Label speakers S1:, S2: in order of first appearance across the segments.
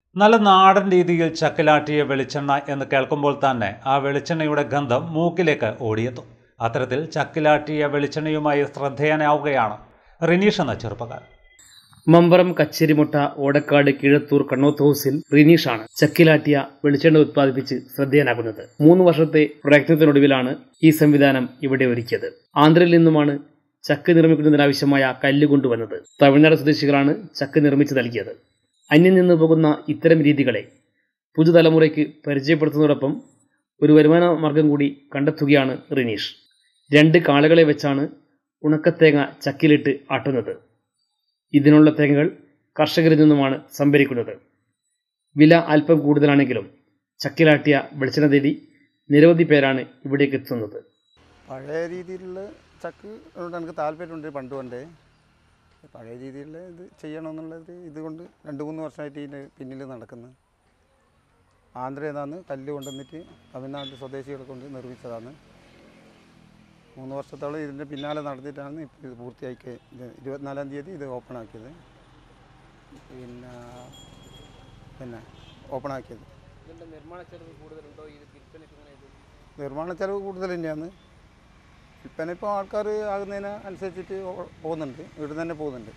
S1: നല്ല നാടൻ രീതിയിൽ ചക്കിലാട്ടിയ വെളിച്ചെണ്ണ എന്ന് കേൾക്കുമ്പോൾ തന്നെ ആ വെളിച്ചെണ്ണയുടെ ഗന്ധം മൂക്കിലേക്ക് ഓടിയെത്തും അത്തരത്തിൽ ചക്കിലാട്ടിയ വെളിച്ചെണ്ണയുമായി ശ്രദ്ധേയനാവുകയാണ് റിനീഷ് എന്ന ചെറുപ്പക്കാരൻ
S2: മമ്പറം കച്ചേരിമുട്ട ഓടക്കാട് കീഴത്തൂർ കണ്ണോത്ത് ഹൗസിൽ റിനീഷാണ് ചക്കിലാട്ടിയ വെളിച്ചെണ്ണ ഉത്പാദിപ്പിച്ച് ശ്രദ്ധേയനാകുന്നത് മൂന്ന് വർഷത്തെ പ്രയത്നത്തിനൊടുവിലാണ് ഈ സംവിധാനം ഇവിടെ ഒരുക്കിയത് ആന്ധ്രയിൽ നിന്നുമാണ് ചക്ക് നിർമ്മിക്കുന്നതിനാവശ്യമായ കല്ല് കൊണ്ടുവന്നത് തമിഴ്നാട് സ്വദേശികളാണ് ചക്ക് നിർമ്മിച്ചു നൽകിയത് അന്യം നിന്ന് പോകുന്ന ഇത്തരം രീതികളെ പുതുതലമുറയ്ക്ക് പരിചയപ്പെടുത്തുന്നതോടൊപ്പം ഒരു വരുമാന മാർഗം കൂടി കണ്ടെത്തുകയാണ് റിനീഷ് രണ്ട് കാളകളെ വെച്ചാണ് ഉണക്കത്തേങ്ങ ചക്കിലിട്ട് ആട്ടുന്നത് ഇതിനുള്ള തേങ്ങകൾ കർഷകരിൽ നിന്നുമാണ് സംഭരിക്കുന്നത് വില അല്പം കൂടുതലാണെങ്കിലും ചക്കിലാട്ടിയ വെളിച്ചെണ്ണ തേടി നിരവധി പേരാണ് ഇവിടേക്ക് എത്തുന്നത്
S3: പഴയ രീതിയിലുള്ള ചക്ക് കൊണ്ട് എനിക്ക് താല്പര്യമുണ്ട് പണ്ട് കൊണ്ടേ പഴയ രീതിയിലുള്ള ഇത് ചെയ്യണമെന്നുള്ളത് ഇതുകൊണ്ട് രണ്ട് മൂന്ന് വർഷമായിട്ട് ഇതിൻ്റെ പിന്നിൽ നടക്കുന്നത് ആന്ധ്രയിൽ നിന്നാണ് കല്ല് കൊണ്ടുവന്നിട്ട് തമിഴ്നാട്ടിൽ സ്വദേശികളെ കൊണ്ട് നിർമ്മിച്ചതാണ് മൂന്ന് വർഷത്തോളം ഇതിൻ്റെ പിന്നാലെ നടന്നിട്ടാണ് ഇപ്പോൾ ഇത് പൂർത്തിയാക്കി ഇത് ഇരുപത്തിനാലാം തീയതി ഇത് ഓപ്പൺ ആക്കിയത് പിന്നെ പിന്നെ ഓപ്പൺ ആക്കിയത് നിർമ്മാണ ചെലവ് കൂടുതൽ തന്നെയാണ് വിൽപ്പന ഇപ്പോൾ ആൾക്കാർ ആകുന്നതിന് അനുസരിച്ചിട്ട് ഓ- പോകുന്നുണ്ട് ഇവിടെ തന്നെ പോകുന്നുണ്ട്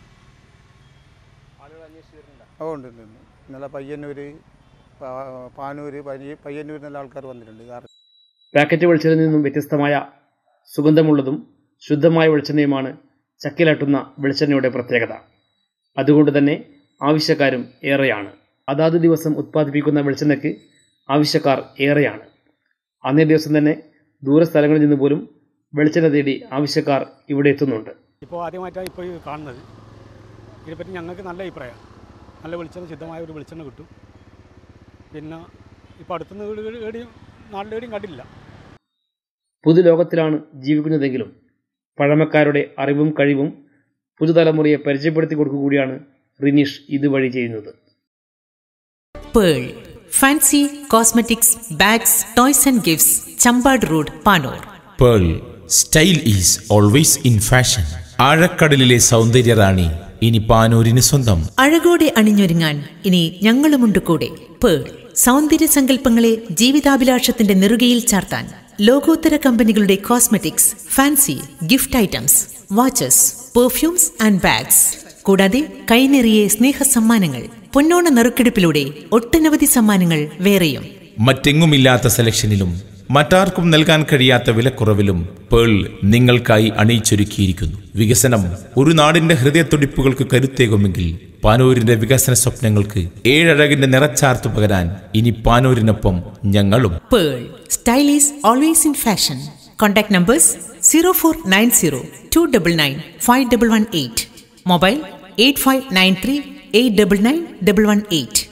S3: ഓ ഉണ്ട് ഉണ്ട് ഉണ്ട് ഇന്നലെ പയ്യന്നൂർ പാ- പാനൂർ പയ്യ പയ്യന്നൂരിൽ നിന്നെല്ലാം ആൾക്കാർ വന്നിട്ടുണ്ട് ഇത് അറി-
S2: പാക്കറ്റ് വെളിച്ചെണ്ണയിൽ നിന്നും വ്യത്യസ്തമായ സുഗന്ധമുള്ളതും ശുദ്ധമായ വെളിച്ചെണ്ണയുമാണ് ചക്കിലാട്ടുന്ന വെളിച്ചെണ്ണയുടെ പ്രത്യേകത അതുകൊണ്ട് തന്നെ ആവശ്യക്കാരും ഏറെയാണ് അതാത് ദിവസം ഉത്പാദിപ്പിക്കുന്ന വെളിച്ചെണ്ണയ്ക്ക് ആവശ്യക്കാർ ഏറെയാണ് അന്നേ ദിവസം തന്നെ ദൂരസ്ഥലങ്ങളിൽ നിന്ന് പോലും വെളിച്ചെണ്ണ തേടി ആവശ്യക്കാർ ഇവിടെ എത്തുന്നുണ്ട്
S4: ഇപ്പോൾ ആദ്യമായിട്ടാണ് ഇപ്പോൾ ഇത് കാണുന്നത് ഇതിനെപ്പറ്റി ഞങ്ങൾക്ക് നല്ല അഭിപ്രായം നല്ല വെളിച്ചെണ്ണ ശുദ്ധമായ ഒരു വെളിച്ചെണ്ണ കിട്ടും പിന്നെ ഇപ്പോൾ അടുത്തുനിന്ന് വീട് വീട് എവിടെയും നാട്ടിലെവിടെയും കണ്ടില്ല
S2: പുതുലോകത്തിലാണ് ജീവിക്കുന്നതെങ്കിലും പഴമക്കാരുടെ അറിവും കഴിവും പുതുതലമുറയെ പരിചയപ്പെടുത്തി കൊടുക്കുക കൂടിയാണ് റിനീഷ് ഇതുവഴി ചെയ്യുന്നത്
S5: Pearl. Fancy cosmetics, bags, toys and gifts. Chambad Road, Panur.
S6: Pearl style is always in fashion ആഴക്കടലിലെ സൗന്ദര്യറാണി ഇനി പാനൂരിന് സ്വന്തം
S5: അഴകോടെ അണിഞ്ഞൊരുങ്ങാൻ ഇനി ഞങ്ങളുമുണ്ട് കൂടെ പേൾ സൗന്ദര്യ സങ്കല്പങ്ങളെ ജീവിതാഭിലാഷത്തിന്റെ നെറുകയിൽ ചാർത്താൻ ലോകോത്തര കമ്പനികളുടെ cosmetics fancy gift items watches perfumes and bags കൂടാതെ കൈനിറിയെ സ്നേഹ സമ്മാനങ്ങൾ പൊന്നോണ നറുക്കെടുപ്പിലൂടെ ഒട്ടനവധി സമ്മാനങ്ങൾ വേറെയും
S6: മറ്റെങ്ങുമില്ലാത്ത സെലക്ഷനിലും മറ്റാർക്കും നൽകാൻ കഴിയാത്ത വിലക്കുറവിലും പേൾ നിങ്ങൾക്കായി അണിയിച്ചൊരുക്കിയിരിക്കുന്നു വികസനം ഒരു നാടിന്റെ ഹൃദയത്തുടിപ്പുകൾക്ക് കരുത്തേകുമെങ്കിൽ പാനൂരിന്റെ വികസന സ്വപ്നങ്ങൾക്ക് ഏഴഴകിന്റെ നിറച്ചാർത്തു പകരാൻ ഇനി പാനൂരിനൊപ്പം ഞങ്ങളും
S5: Pearl. Style is always in fashion. Contact numbers 0490 299 5118. Mobile 8593 899 118.